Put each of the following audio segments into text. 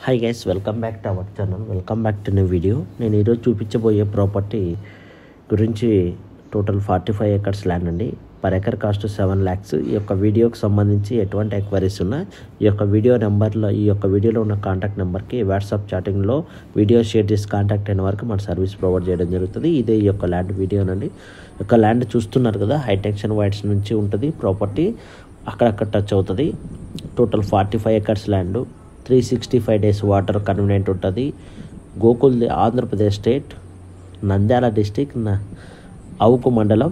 hi guys welcome back to our channel welcome back to new video నేను ఈరోజు చూపించబోయే property గురించి total forty five acres land అండి per acre cost seven lakhs ఈ యొక్క వీడియోకి సంబంధించి ఎటువంటి ఎంక్వైరీస్ ఉన్నా ఈ యొక్క వీడియో నెంబర్లో ఈ యొక్క వీడియోలో ఉన్న కాంటాక్ట్ నెంబర్కి వాట్సాప్ చాటింగ్లో వీడియో షేర్ చేసి కాంటాక్ట్ అయిన వరకు మన సర్వీస్ ప్రొవైడ్ చేయడం జరుగుతుంది ఇదే ఈ యొక్క ల్యాండ్ వీడియోనండి ఈ యొక్క ల్యాండ్ చూస్తున్నారు కదా హైటెన్షన్ వైడ్స్ నుంచి ఉంటుంది ప్రాపర్టీ అక్కడక్కడ టచ్ అవుతుంది total forty five acres land three sixty five days water convenient ఉంటుంది గోకుల్ ఆంధ్రప్రదేశ్ స్టేట్ నంద్యాల డిస్టిక్ అవుకు మండలం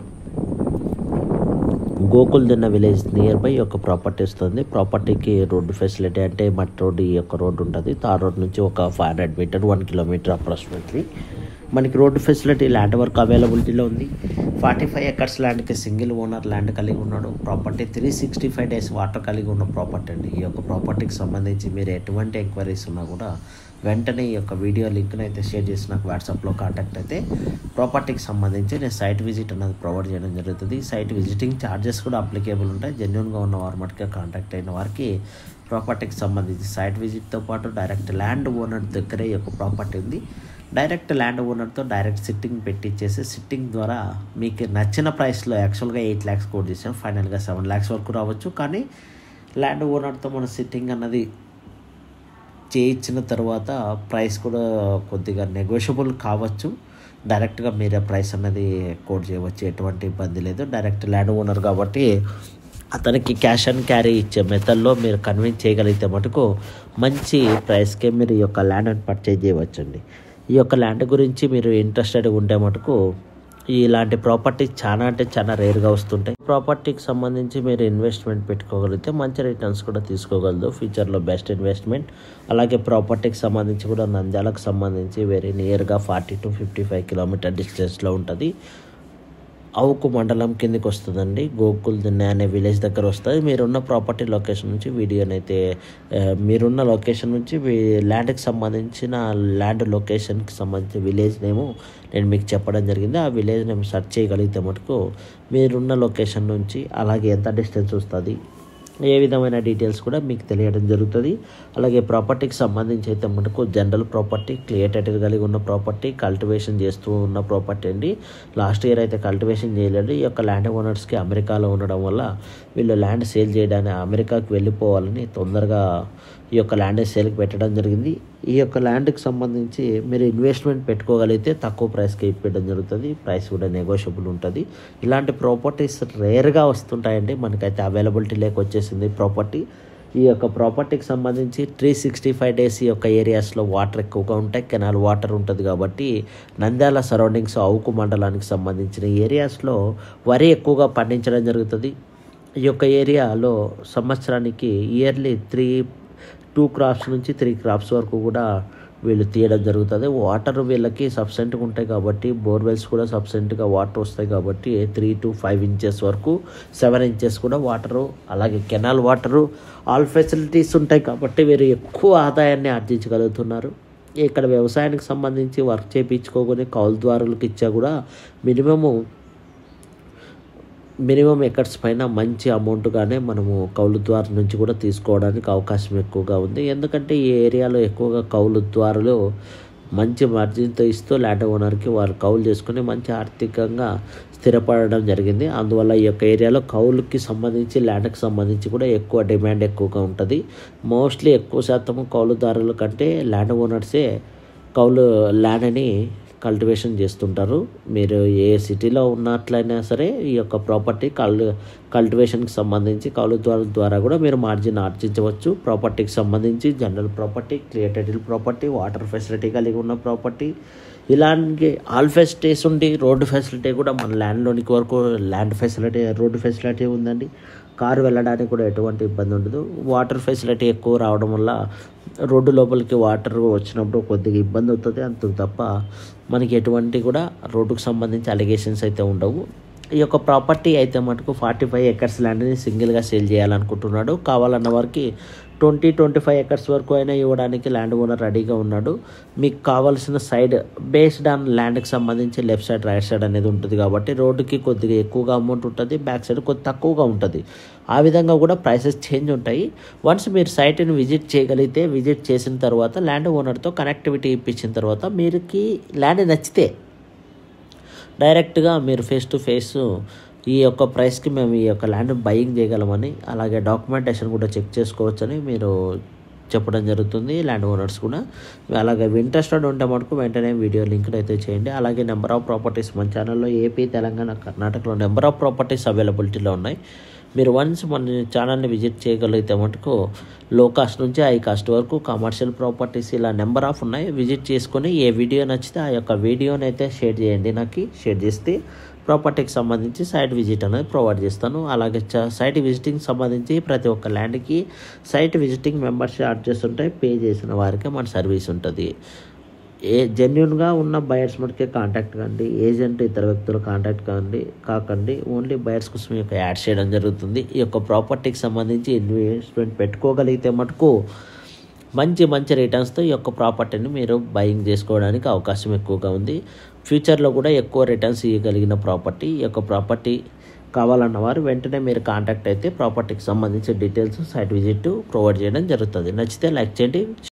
Gokul Dinna village near by ఒక ప్రాపర్టీ వస్తుంది ప్రాపర్టీకి రోడ్డు ఫెసిలిటీ అంటే మట్టి రోడ్డు ఈ యొక్క రోడ్డు ఉంటుంది తార్ రోడ్ నుంచి ఒక five hundred metre one kilometre approximately మనకి రోడ్డు ఫెసిలిటీ ల్యాండ్ వర్క్ అవైలబిలిటీలో ఉంది ఫార్టీ ఫైవ్ ఎకర్స్ ల్యాండ్కి సింగిల్ ఓనర్ ల్యాండ్ కలిగి ఉన్నాడు property three sixty five days water కలిగి ఉన్న ప్రాపర్టీ అండి ఈ యొక్క ప్రాపర్టీకి సంబంధించి మీరు ఎటువంటి ఎంక్వైరీస్ ఉన్నా కూడా వెంటనే ఈ యొక్క వీడియో లింక్ని అయితే షేర్ చేసి నాకు వాట్సాప్లో కాంటాక్ట్ అయితే ప్రాపర్టీకి సంబంధించి నేను సైట్ విజిట్ అనేది ప్రొవైడ్ చేయడం జరుగుతుంది సైట్ విజిటింగ్ ఛార్జెస్ కూడా అప్లికేబుల్ ఉంటాయి జెన్యున్గా ఉన్న వారు మటుగా కాంటాక్ట్ అయిన వారికి ప్రాపర్టీకి సంబంధించి సైట్ విజిట్తో పాటు డైరెక్ట్ ల్యాండ్ ఓనర్ దగ్గరే ఈ యొక్క ప్రాపర్టీ ఉంది డైరెక్ట్ ల్యాండ్ ఓనర్తో డైరెక్ట్ సిట్టింగ్ పెట్టించేసి సిట్టింగ్ ద్వారా మీకు నచ్చిన ప్రైస్లో యాక్చువల్గా ఎయిట్ ల్యాక్స్ కోట్ చేసాం ఫైనల్గా సెవెన్ ల్యాక్స్ వరకు రావచ్చు కానీ ల్యాండ్ ఓనర్తో మన సిట్టింగ్ అన్నది చేయించిన తర్వాత ప్రైస్ కూడా కొద్దిగా నెగోషియబుల్ కావచ్చు డైరెక్ట్గా మీరే ప్రైస్ అన్నది కోట్ చేయవచ్చు ఎటువంటి ఇబ్బంది లేదు డైరెక్ట్ ల్యాండ్ ఓనర్ కాబట్టి అతనికి క్యాష్ అండ్ క్యారీ ఇచ్చే మెథడ్లో మీరు కన్విన్స్ చేయగలిగితే మటుకు మంచి ప్రైస్కే మీరు ఈ యొక్క ల్యాండ్ పర్చేజ్ చేయవచ్చండి ఈ యొక్క ల్యాండ్ గురించి మీరు ఇంట్రెస్టెడ్ ఉంటే మటుకు ఇలాంటి ప్రాపర్టీ చాలా అంటే చాలా రేర్గా వస్తుంటాయి ప్రాపర్టీకి సంబంధించి మీరు ఇన్వెస్ట్మెంట్ పెట్టుకోగలిగితే మంచి రిటర్న్స్ కూడా తీసుకోగలదు ఫ్యూచర్లో బెస్ట్ ఇన్వెస్ట్మెంట్ అలాగే ప్రాపర్టీకి సంబంధించి కూడా నంద్యాలకు సంబంధించి వెరీ నియర్గా forty to fifty five kilometre డిస్టెన్స్లో ఉంటుంది అవుకు మండలం కిందకి వస్తుందండి గోకుల్ దిన్నె అనే విలేజ్ దగ్గర వస్తుంది మీరున్న ప్రాపర్టీ లొకేషన్ నుంచి వీడియోని అయితే మీరున్న లొకేషన్ నుంచి ల్యాండ్కి సంబంధించిన ల్యాండ్ లొకేషన్కి సంబంధించిన విలేజ్ నేము నేను మీకు చెప్పడం జరిగింది ఆ విలేజ్ నేమ్ సెర్చ్ చేయగలిగితే మటుకు మీరున్న లొకేషన్ నుంచి అలాగే ఎంత డిస్టెన్స్ వస్తుంది ఏ విధమైన డీటెయిల్స్ కూడా మీకు తెలియడం జరుగుతుంది అలాగే ప్రాపర్టీకి సంబంధించి అయితే మనకు జనరల్ ప్రాపర్టీ క్లియర్ టైటిల్ కలిగి ఉన్న ప్రాపర్టీ కల్టివేషన్ చేస్తూ ఉన్న ప్రాపర్టీ అండి లాస్ట్ ఇయర్ అయితే కల్టివేషన్ చేయలేదు ఈ యొక్క ల్యాండ్ ఓనర్స్కి అమెరికాలో ఉండడం వల్ల వీళ్ళు ల్యాండ్ సేల్ చేయడానికి అమెరికాకి వెళ్ళిపోవాలని తొందరగా ఈ యొక్క ల్యాండ్ సేల్కి పెట్టడం జరిగింది ఈ యొక్క ల్యాండ్కి సంబంధించి మీరు ఇన్వెస్ట్మెంట్ పెట్టుకోగలిగితే తక్కువ ప్రైస్కి ఇప్పించడం జరుగుతుంది ప్రైస్ కూడా నెగోషియబుల్ ఉంటుంది ఇలాంటి ప్రాపర్టీస్ రేర్గా వస్తుంటాయండి మనకైతే అవైలబిలిటీ లేక వచ్చేసింది ప్రాపర్టీ ఈ యొక్క ప్రాపర్టీకి సంబంధించి త్రీ సిక్స్టీ ఫైవ్ డేస్ ఈ యొక్క ఏరియాస్లో వాటర్ ఎక్కువగా ఉంటాయి కెనాల్ వాటర్ ఉంటుంది కాబట్టి నంద్యాల సరౌండింగ్స్ అవుకు మండలానికి సంబంధించిన ఏరియాస్లో వరి ఎక్కువగా పండించడం జరుగుతుంది ఈ యొక్క ఏరియాలో సంవత్సరానికి ఇయర్లీ త్రీ టూ క్రాప్స్ నుంచి త్రీ క్రాప్స్ వరకు కూడా వీళ్ళు తీయడం జరుగుతుంది వాటర్ వీళ్ళకి సబ్సెంట్గా ఉంటాయి కాబట్టి బోర్వెల్స్ కూడా సబ్సెంట్గా వాటర్ వస్తాయి కాబట్టి త్రీ టు ఫైవ్ ఇంచెస్ వరకు సెవెన్ ఇంచెస్ కూడా వాటరు అలాగే కెనాల్ వాటరు ఆల్ ఫెసిలిటీస్ ఉంటాయి కాబట్టి వీరు ఎక్కువ ఆదాయాన్ని ఆర్జించగలుగుతున్నారు ఇక్కడ వ్యవసాయానికి సంబంధించి వర్క్ చేయించుకోకొని కౌలుదారులకు ఇచ్చా కూడా మినిమము మినిమం ఎకర్స్ పైన మంచి అమౌంట్గానే మనము కౌలు ద్వారా నుంచి కూడా తీసుకోవడానికి అవకాశం ఎక్కువగా ఉంది ఎందుకంటే ఈ ఏరియాలో ఎక్కువగా కౌలు ద్వారాలు మంచి మార్జిన్తో ఇస్తూ ల్యాండ్ ఓనర్కి వారు కౌలు చేసుకుని మంచి ఆర్థికంగా స్థిరపడడం జరిగింది అందువల్ల ఈ యొక్క ఏరియాలో కౌలుకి సంబంధించి ల్యాండ్కి సంబంధించి కూడా ఎక్కువ డిమాండ్ ఎక్కువగా ఉంటుంది మోస్ట్లీ ఎక్కువ శాతం కౌలుదారుల కంటే ల్యాండ్ ఓనర్సే కౌలు ల్యాండ్ని కల్టివేషన్ చేస్తుంటారు మీరు ఏ సిటీలో ఉన్నట్లయినా సరే ఈ యొక్క ప్రాపర్టీ కల్ కల్టివేషన్కి సంబంధించి కౌలు ద్వారా ద్వారా కూడా మీరు మార్జిన్ ఆర్జించవచ్చు ప్రాపర్టీకి సంబంధించి general property clear title property water facility కలిగి ఉన్న ప్రాపర్టీ ఇలాంటి ఆల్ ఫెసిలిటీస్ ఉండి రోడ్డు ఫెసిలిటీ కూడా మన ల్యాండ్లోనికి వరకు ల్యాండ్ ఫెసిలిటీ రోడ్డు ఫెసిలిటీ ఉందండి కారు వెళ్ళడానికి కూడా ఎటువంటి ఇబ్బంది ఉండదు వాటర్ ఫెసిలిటీ ఎక్కువ రావడం వల్ల రోడ్డు లోపలికి వాటర్ వచ్చినప్పుడు కొద్దిగా ఇబ్బంది అవుతుంది అంత తప్ప మనకి ఎటువంటి కూడా రోడ్డుకు సంబంధించి అలిగేషన్స్ అయితే ఉండవు ఈ యొక్క ప్రాపర్టీ అయితే మటుకు ఫార్టీ ఫైవ్ ఎకర్స్ ల్యాండ్ని సింగిల్గా సేల్ చేయాలనుకుంటున్నాడు కావాలన్న వారికి ట్వంటీ ట్వంటీ ఫైవ్ ఎకర్స్ వరకు అయినా ఇవ్వడానికి ల్యాండ్ ఓనర్ రెడీగా ఉన్నాడు మీకు కావాల్సిన సైడ్ బేస్డ్ ఆన్ ల్యాండ్కి సంబంధించి లెఫ్ట్ సైడ్ రైట్ సైడ్ అనేది ఉంటుంది కాబట్టి రోడ్డుకి కొద్దిగా ఎక్కువగా అమౌంట్ ఉంటుంది బ్యాక్ సైడ్ కొద్ది తక్కువగా ఉంటుంది ఆ విధంగా కూడా ప్రైసెస్ చేంజ్ ఉంటాయి వన్స్ మీరు సైట్ని విజిట్ చేయగలిగితే విజిట్ చేసిన తర్వాత ల్యాండ్ ఓనర్తో కనెక్టివిటీ ఇప్పించిన తర్వాత మీరుకి ల్యాండ్ నచ్చితే డైరెక్ట్గా మీరు ఫేస్ టు ఫేస్ ఈ యొక్క ప్రైస్కి మేము ఈ యొక్క ల్యాండ్ బయింగ్ చేయగలమని అలాగే డాక్యుమెంటేషన్ కూడా చెక్ చేసుకోవచ్చని మీరు చెప్పడం జరుగుతుంది ల్యాండ్ ఓనర్స్ కూడా అలాగే ఇంట్రెస్టెడ్ ఉంటే మటుకు వెంటనే వీడియో లింక్ అయితే చేయండి అలాగే నెంబర్ ఆఫ్ ప్రాపర్టీస్ మన ఛానల్లో ఏపీ తెలంగాణ కర్ణాటకలో నెంబర్ ఆఫ్ ప్రాపర్టీస్ అవైలబిలిటీలో ఉన్నాయి మీరు వన్స్ మన ఛానల్ని విజిట్ చేయగలిగితే మటుకు లో కాస్ట్ నుంచి హై కాస్ట్ వరకు కమర్షియల్ ప్రాపర్టీస్ ఇలా నెంబర్ ఆఫ్ ఉన్నాయి విజిట్ చేసుకొని ఏ వీడియో నచ్చితే ఆ యొక్క వీడియోని అయితే షేర్ చేయండి నాకు షేర్ చేస్తే ప్రాపర్టీకి సంబంధించి సైట్ విజిట్ అనేది ప్రొవైడ్ చేస్తాను అలాగే చ- సైట్ విజిటింగ్ సంబంధించి ప్రతి ఒక్క ల్యాండ్కి సైట్ విజిటింగ్ మెంబర్స్ చార్జెస్ ఉంటాయి పే చేసిన వారికి మన సర్వీస్ ఉంటుంది ఏ జెన్యున్గా ఉన్న బయర్స్ మటుకే కాంటాక్ట్ కండి ఏజెంట్ ఇతర వ్యక్తులు కాంటాక్ట్ కండి కాకండి ఓన్లీ బయర్స్ కోసం ఈ యొక్క యాడ్ చేయడం జరుగుతుంది ఈ యొక్క ప్రాపర్టీకి సంబంధించి ఇన్వెస్ట్మెంట్ పెట్టుకోగలిగితే మటుకు మంచి మంచి రిటర్న్స్తో ఈ యొక్క ప్రాపర్టీని మీరు బయింగ్ చేసుకోవడానికి అవకాశం ఎక్కువగా ఉంది ఫ్యూచర్లో కూడా ఎక్కువ రిటర్న్స్ ఇవ్వగలిగిన ప్రాపర్టీ ఈ యొక్క ప్రాపర్టీ కావాలన్న వారు వెంటనే మీరు కాంటాక్ట్ అయితే ప్రాపర్టీకి సంబంధించిన డీటెయిల్స్ సైట్ విజిట్ ప్రొవైడ్ చేయడం జరుగుతుంది నచ్చితే లైక్ చేయండి